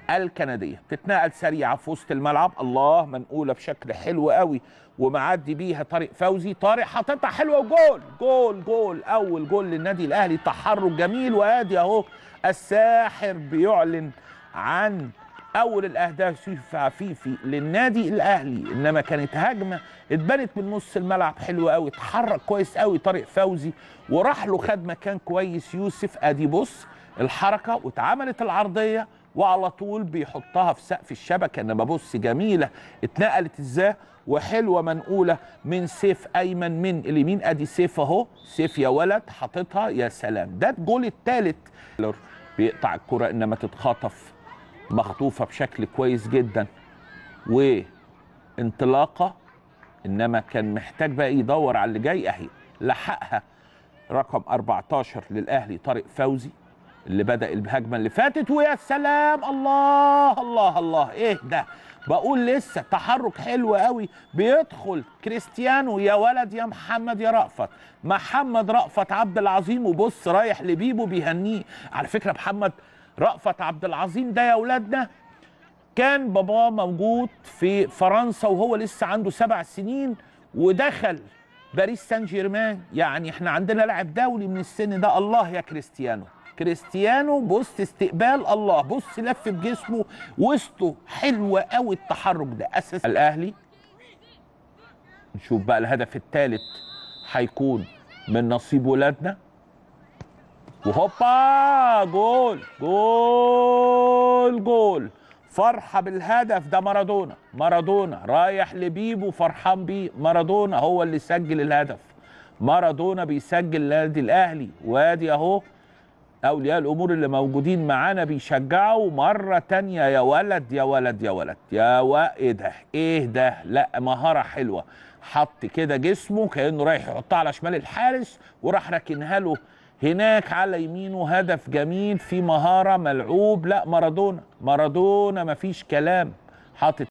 الكنديه بتتنقل سريعه في وسط الملعب الله منقوله بشكل حلو قوي ومعدي بيها طارق فوزي طارق حاططها حلوه وجول جول جول اول جول للنادي الاهلي تحرك جميل وادي اهو الساحر بيعلن عن اول الاهداف يوسف عفيفي للنادي الاهلي انما كانت هجمه اتبنت من نص الملعب حلو قوي اتحرك كويس قوي طارق فوزي وراح له خد مكان كويس يوسف ادي بص الحركه واتعملت العرضيه وعلى طول بيحطها في سقف الشبكه انما بص جميله اتنقلت ازاي وحلوه منقوله من سيف ايمن من اليمين ادي سيف اهو سيف يا ولد حاططها يا سلام ده الجول الثالث بيقطع الكره انما تتخطف مخطوفه بشكل كويس جدا وانطلاقه انما كان محتاج بقى يدور على اللي جاي اهي لحقها رقم 14 للاهلي طارق فوزي اللي بدا الهجمه اللي فاتت ويا سلام الله الله الله ايه ده بقول لسه تحرك حلو قوي بيدخل كريستيانو يا ولد يا محمد يا رأفت محمد رأفت عبد العظيم وبص رايح لبيبو بيهنيه على فكره محمد رأفت عبد العظيم ده يا ولادنا كان باباه موجود في فرنسا وهو لسه عنده سبع سنين ودخل باريس سان جيرمان يعني احنا عندنا لاعب دولي من السن ده الله يا كريستيانو كريستيانو بص استقبال الله بص لف بجسمه وسطه حلوه قوي التحرك ده اساس الاهلي نشوف بقى الهدف الثالث هيكون من نصيب ولادنا وهوبا جول جول جول فرحه بالهدف ده مارادونا مارادونا رايح لبيبو فرحان بيه مارادونا هو اللي سجل الهدف مارادونا بيسجل النادي الاهلي وادي اهو اولياء الامور اللي موجودين معانا بيشجعوا مره تانية يا ولد يا ولد يا ولد يا و ايه ده ايه ده لا مهاره حلوه حط كده جسمه كانه رايح يحطها على شمال الحارس وراح راكنها له هناك على يمينه هدف جميل في مهاره ملعوب لا مارادونا مارادونا مفيش كلام حاطط